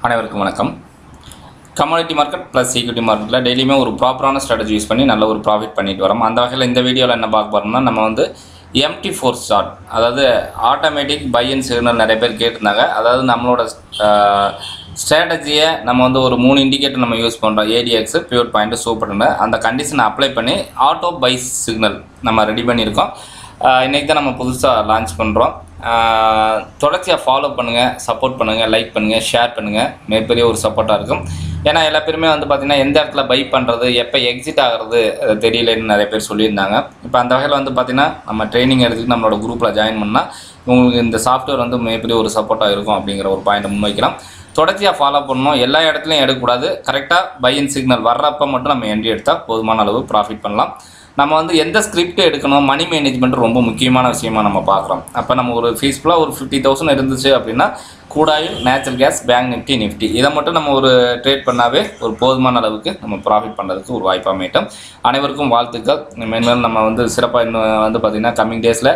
அனைவருக்கும் வணக்கம் commodity market plus equity மார்க்கெட்டில் டெய்லியுமே ஒரு ப்ராப்பரான ஸ்ட்ராட்டஜி யூஸ் பண்ணி நல்ல ஒரு ப்ராஃபிட் பண்ணிட்டு வரோம் அந்த வகையில் இந்த வீடியோவில் என்ன பார்க்க போகிறோம்னா நம்ம வந்து எம்டி ஃபோர் ஸ்டார்ட் அதாவது ஆட்டோமேட்டிக் பை அண்ட் சிக்னல் நிறைய பேர் கேட்டிருந்தாங்க அதாவது நம்மளோட ஸ்ட்ராட்டஜியை நம்ம வந்து ஒரு மூணு இண்டிகேட்டர் நம்ம யூஸ் பண்ணுறோம் ஏடிஎக்ஸ் பியூர் பாயிண்ட் சூப்பர்னு அந்த கண்டிஷனை அப்ளை பண்ணி ஆட்டோ பை சிக்னல் நம்ம ரெடி பண்ணியிருக்கோம் இன்றைக்கி தான் நம்ம புதுசாக லான்ச் பண்ணுறோம் தொடர்ச்சியாக ஃபாலோ பண்ணுங்கள் சப்போர்ட் பண்ணுங்கள் லைக் பண்ணுங்கள் ஷேர் பண்ணுங்கள் மிகப்பெரிய ஒரு சப்போர்ட்டாக இருக்கும் ஏன்னா எல்லா பேருமே வந்து பார்த்திங்கன்னா எந்த இடத்துல பை பண்ணுறது எப்போ எக்ஸிட் ஆகிறது அது தெரியலன்னு நிறைய பேர் சொல்லியிருந்தாங்க இப்போ அந்த வகையில் வந்து பார்த்திங்கன்னா நம்ம ட்ரைனிங் எடுத்துக்கிட்டு நம்மளோட குரூப்பில் ஜாயின் பண்ணால் உங்களுக்கு இந்த சாஃப்ட்வேர் வந்து மிகப்பெரிய ஒரு சப்போர்ட்டாக இருக்கும் அப்படிங்கிற ஒரு பாயிண்ட்டை முன்வைக்கலாம் தொடர்ச்சியாக ஃபாலோ பண்ணணும் எல்லா இடத்துலையும் எடுக்கக்கூடாது கரெக்டாக பை அண்ட் சிக்னல் வர்றப்போ மட்டும் நம்ம என்ட்ரி எடுத்தால் போதுமான அளவு ப்ராஃபிட் பண்ணலாம் நம்ம வந்து எந்த ஸ்கிரிப்ட் எடுக்கணும் மணி மேனேஜ்மெண்ட் ரொம்ப முக்கியமான விஷயமா நம்ம பார்க்குறோம் அப்போ நம்ம ஒரு ஃபீஸ்ஃபுல்லாக ஒரு ஃபிஃப்டி தௌசண்ட் இருந்துச்சு அப்படின்னா கூடாயில் natural gas Bank Nifty Nifty இதை மட்டும் நம்ம ஒரு ட்ரேட் பண்ணாவே ஒரு போதுமான அளவுக்கு நம்ம ப்ராஃபிட் பண்ணுறதுக்கு ஒரு வாய்ப்பாக அமையட்டும் அனைவருக்கும் வாழ்த்துக்கள் மேன்மேலும் நம்ம வந்து சிறப்பாக இன்னும் வந்து பார்த்திங்கன்னா கம்மிங் டேஸில்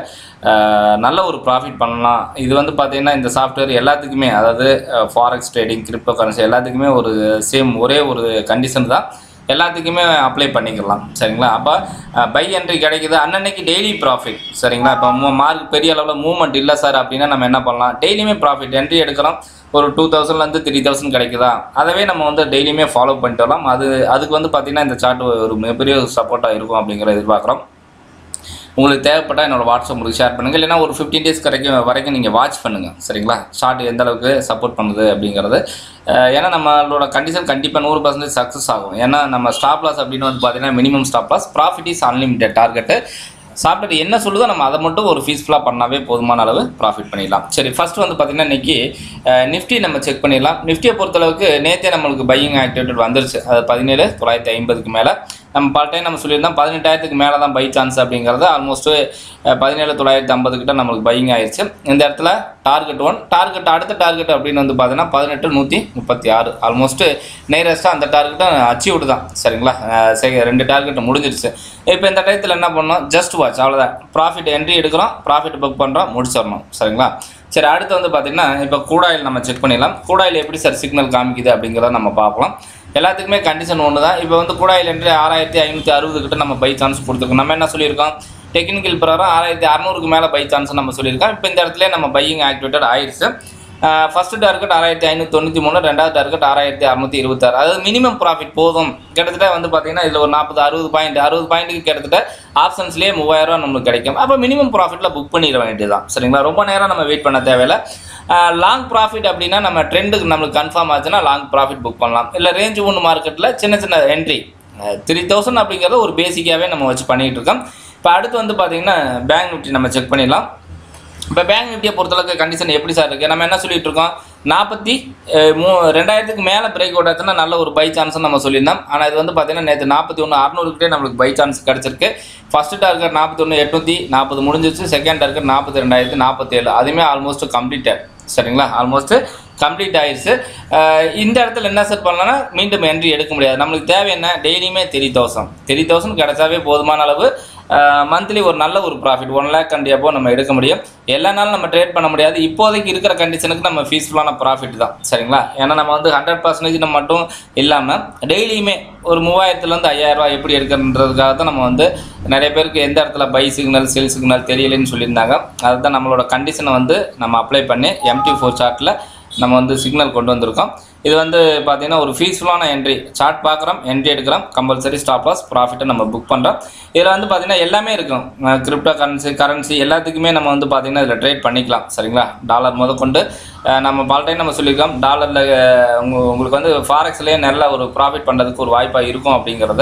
நல்ல ஒரு ப்ராஃபிட் பண்ணலாம் இது வந்து பார்த்திங்கன்னா இந்த சாஃப்ட்வேர் எல்லாத்துக்குமே அதாவது ஃபாரெக்ஸ் ட்ரேடிங் கிரிப்டோ கரன்சி எல்லாத்துக்குமே ஒரு சேம் ஒரே ஒரு கண்டிஷன் தான் எல்லாத்துக்குமே அப்ளை பண்ணிக்கலாம் சரிங்களா அப்போ பை என்ட்ரி கிடைக்குது அன்னன்னைக்கு டெய்லி ப்ராஃபிட் சரிங்களா இப்போ மார்க் பெரிய அளவில் மூவ்மெண்ட் இல்லை சார் அப்படின்னா நம்ம என்ன பண்ணலாம் டெய்லியுமே ப்ராஃபிட் என்ட்ரி எடுக்கிறோம் ஒரு டூ தௌசண்ட்லேருந்து த்ரீ தௌசண்ட் கிடைக்குதா அதவே நம்ம வந்து டெய்லியுமே ஃபாலோ பண்ணிட்டு வரலாம் அது அதுக்கு வந்து பார்த்திங்கன்னா இந்த சார்ட் ஒரு மிகப்பெரிய சப்போர்ட்டாக இருக்கும் அப்படிங்கிற எதிர்பார்க்குறோம் உங்களுக்கு தேவைப்பட்டால் என்னோட வாட்ஸ்அப் உங்களுக்கு ஷேர் பண்ணுங்கள் இல்லைனா ஒரு ஃபிஃப்டீன் டேஸ் வரைக்கும் வரைக்கும் நீங்கள் வாட்ச் பண்ணுங்கள் சரிங்களா ஷார்ட் எந்த அளவுக்கு சப்போர்ட் பண்ணுது அப்படிங்கிறது ஏன்னா நம்மளோட கண்டிஷன் கண்டிப்பாக நூறு பர்சன்டேஜ் சக்ஸஸ் ஆகும் ஏன்னா நம்ம ஸ்டாப் லாஸ் அப்படின்னு வந்து பார்த்தீங்கன்னா minimum stop loss profit is unlimited target software என்ன சொல்லுதோ நம்ம அதை மட்டும் ஒரு ஃபீஸ்ஃபுல்லாக பண்ணாவே போதுமான அளவு ப்ராஃபிட் பண்ணிடலாம் சரி ஃபஸ்ட்டு வந்து பார்த்திங்கன்னா இன்றைக்கி நிஃப்டி நம்ம செக் பண்ணிடலாம் நிஃப்டியை பொறுத்தளவுக்கு நேற்றே நம்மளுக்கு பையிங் ஆக்டிவேட்டட் வந்துருச்சு அது பதினேழு தொள்ளாயிரத்தி ஐம்பதுக்கு மேலே நம்ம பல டைம் நம்ம சொல்லியிருந்தோம் பதினெட்டாயிரத்துக்கு மேலே தான் பை சான்ஸ் அப்படிங்கிறது ஆல்மோஸ்ட்டு பதினேழு தொள்ளாயிரத்தி ஐம்பது கிட்ட நம்மளுக்கு பையிங் ஆயிடுச்சு இந்த இடத்துல டார்கெட் ஒன் டார்கெட் அடுத்த டார்கெட் அப்படின்னு வந்து பார்த்தீங்கன்னா பதினெட்டு நூற்றி முப்பத்தி ஆறு ஆல்மோஸ்ட்டு நேரஸ்ட்டாக அந்த டார்கெட்டை அச்சீவ்டு தான் சரிங்களா சரி ரெண்டு டார்கெட் முடிஞ்சிருச்சு இப்போ இந்த டயத்தில் என்ன பண்ணோம் ஜஸ்ட் வாட்ச் அவ்வளோதான் ப்ராஃபிட் என்ட்ரி எடுக்கிறோம் ப்ராஃபிட் புக் பண்ணுறோம் முடிச்சிடணும் சரிங்களா சரி அடுத்து வந்து பார்த்திங்கன்னா இப்போ கூடாயில் நம்ம செக் பண்ணிடலாம் கூடாயில் எப்படி சார் சிக்னல் காமிக்குது அப்படிங்கிறத நம்ம பார்க்கலாம் எல்லாத்துக்குமே கண்டிஷன் ஒன்று தான் இப்போ வந்து கூடாயில் என்று ஆறாயிரத்தி ஐநூற்றி அறுபது கிட்ட நம்ம பை சான்ஸ் கொடுத்துருக்கோம் நம்ம என்ன சொல்லியிருக்கோம் டெக்னிக்கல் பிரகாரம் ஆறாயிரத்தி அறநூறுக்கு மேலே பை சான்ஸ் நம்ம சொல்லியிருக்கோம் இப்போ இந்த இடத்துல நம்ம பையிங் ஆக்டிவேட்டட் ஆயிடுச்சு ஃபஸ்ட்டு டார்கெட் ஆறாயிரத்தி ஐநூற்றி தொண்ணூற்றி மூணு ரெண்டாவது டார்கெட் ஆறாயிரத்தி அறநூற்றி இருபத்தாறு அதாவது மினிமம் ப்ராஃபிட் போதும் கிட்டத்தட்ட வந்து பார்த்தீங்கன்னா இதில் ஒரு நாற்பது அறுபது பாயிண்ட் அறுபது பாயிண்ட்டுக்கு கிட்டத்தட்ட ஆப்ஷன்ஸ்லேயே மூவாயிரரூவா நம்மளுக்கு கிடைக்கும் அப்போ மினிமம் ப்ராஃபிட்டில் புக் பண்ணிட வேண்டியதுதான் சரிங்களா ரொம்ப நேரம் நம்ம வெயிட் பண்ண தேவையில்லை லாங் ப்ராஃபிட் அப்படின்னா நம்ம ட்ரெண்டுக்கு நம்மளுக்கு கன்ஃபார்ம் ஆச்சுன்னா லாங் ப்ராஃபிட் புக் பண்ணலாம் இல்லை ரேஞ்ச் ஒன்று மார்க்கெட்டில் சின்ன சின்ன என்ட்ரி த்ரீ தௌசண்ட் அப்படிங்கிறத ஒரு பேசிக்காகவே நம்ம வச்சு பண்ணிகிட்டு இருக்கோம் இப்போ அடுத்து வந்து பார்த்தீங்கன்னா பேங்க் நிஃப்டி நம்ம செக் பண்ணிடலாம் இப்போ பேங்க் நிஃப்டியை பொறுத்தளவுக்கு கண்டிஷன் எப்படி சார் இருக்குது நம்ம என்ன சொல்லிட்டு இருக்கோம் நாற்பத்தி மூ ரெண்டாயிரத்துக்கு மேலே பிரேக் அவுட் ஆச்சுன்னா நல்ல ஒரு பை சான்ஸ் நம்ம சொல்லியிருந்தோம் ஆனால் இது வந்து பார்த்தீங்கன்னா நேற்று நாற்பத்தி ஒன்று அறநூறுக்கிட்டே நம்மளுக்கு பை சான்ஸ் கிடச்சிருக்கு ஃபஸ்ட்டு டார்கெட் நாற்பத்தி ஒன்று எட்நூற்றி நாற்பது முடிஞ்சிச்சு செகண்ட் டார்கெட் நாற்பத்தி ரெண்டாயிரத்து நாற்பத்தேழு அதுவுமே ஆல்மோஸ்ட் கம்ப்ளீட்டட் சரிங்களா ஆல்மோஸ்ட் கம்ப்ளீட் ஆயிடுச்சு இந்த இடத்துல என்ன செட் பண்ணலாம்னா மீண்டும் என்ட்ரி எடுக்க முடியாது நம்மளுக்கு தேவை என்ன டெய்லியுமே த்ரீ தௌசண்ட் த்ரீ தௌசண்ட் கிடச்சாவே போதுமான அளவு மந்த்லி ஒரு நல்ல ஒரு ப்ராஃபிட் ஒன் லேக் கண்டிப்பாக நம்ம எடுக்க முடியும் எல்லா நாளும் நம்ம ட்ரேட் பண்ண முடியாது இப்போதைக்கு இருக்கிற கண்டிஷனுக்கு நம்ம ஃபீஸ்ஃபுல்லான ப்ராஃபிட் தான் சரிங்களா ஏன்னா நம்ம வந்து ஹண்ட்ரட் பர்சன்டேஜ் நம்ம மட்டும் இல்லாமல் டெய்லியுமே ஒரு மூவாயிரத்துலேருந்து ஐயாயிரரூவா எப்படி எடுக்கிறன்றதுக்காக தான் நம்ம வந்து நிறைய பேருக்கு எந்த இடத்துல பை சிக்னல் செல் சிக்னல் தெரியலன்னு சொல்லியிருந்தாங்க அதுதான் நம்மளோட கண்டிஷனை வந்து நம்ம அப்ளை பண்ணி எம்டி ஃபோர் சார்ட்டில் நம்ம வந்து சிக்னல் கொண்டு வந்திருக்கோம் இது வந்து பார்த்தீங்கன்னா ஒரு ஃபீஸ்ஃபுல்லான என்ட்ரி சார்ட் பார்க்குறோம் என்ட்ரி எடுக்கிறோம் கம்பல்சரி ஸ்டாப் லாஸ் ப்ராஃபிட்டை நம்ம புக் பண்ணுறோம் இதில் வந்து பார்த்தீங்கன்னா எல்லாமே இருக்கும் கிரிப்டோ கரன்சி கரன்சி எல்லாத்துக்குமே நம்ம வந்து பார்த்திங்கன்னா இதில் ட்ரேட் பண்ணிக்கலாம் சரிங்களா டாலர் முதற்கொண்டு நம்ம பல டைம் நம்ம சொல்லியிருக்கோம் டாலரில் உங்களுக்கு வந்து ஃபாரெக்ஸ்லேயே நல்ல ஒரு ப்ராஃபிட் பண்ணுறதுக்கு ஒரு வாய்ப்பாக இருக்கும் அப்படிங்கிறத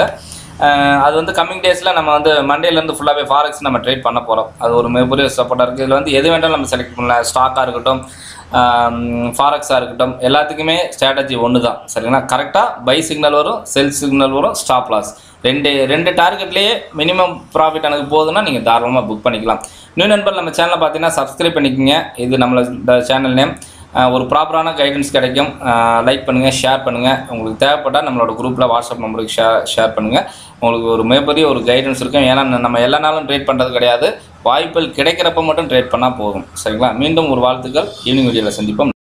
அது வந்து கம்மிங் டேஸில் நம்ம வந்து மண்டேலேருந்து ஃபுல்லாகவே ஃபாரெக்ஸ் நம்ம ட்ரேட் பண்ண போகிறோம் அது ஒரு மிகப்பெரிய சப்போர்ட்டாக இருக்குது இதில் வந்து எது வேண்டாலும் நம்ம செலக்ட் பண்ணலாம் ஸ்டாக்காக இருக்கட்டும் ஃபாரெக்ஸாக இருக்கட்டும் எல்லாத்துக்குமே ஸ்ட்ராட்டஜி ஒன்று தான் சரிங்களா கரெக்டாக பை சிக்னல் வரும் செல் சிக்னல் வரும் ஸ்டாப் லாஸ் ரெண்டு ரெண்டு டார்கெட்லேயே மினிமம் ப்ராஃபிட் எனக்கு போதுன்னா நீங்கள் தாராளமாக புக் பண்ணிக்கலாம் நியூ நண்பர் நம்ம சேனலை பார்த்தீங்கன்னா சப்ஸ்கிரைப் பண்ணிக்கோங்க இது நம்மளோட சேனல் நேம் ஒரு ப்ராப்பரான கைடன்ஸ் கிடைக்கும் லைக் பண்ணுங்கள் ஷேர் பண்ணுங்கள் உங்களுக்கு தேவைப்பட்டால் நம்மளோட குரூப்பில் வாட்ஸ்அப் நம்பருக்கு ஷேர் ஷேர் பண்ணுங்கள் உங்களுக்கு ஒரு மிகப்பெரிய ஒரு கைடன்ஸ் இருக்கும் ஏன்னா நம்ம எல்லா நாளும் ட்ரேட் பண்ணுறது கிடையாது வாய்ப்புகள் கிடைக்கிறப்ப மட்டும் ட்ரேட் பண்ணால் போதும் சரிங்களா மீண்டும் ஒரு வாழ்த்துக்கள் ஈவினிங் வீடியோவில் சந்திப்போம்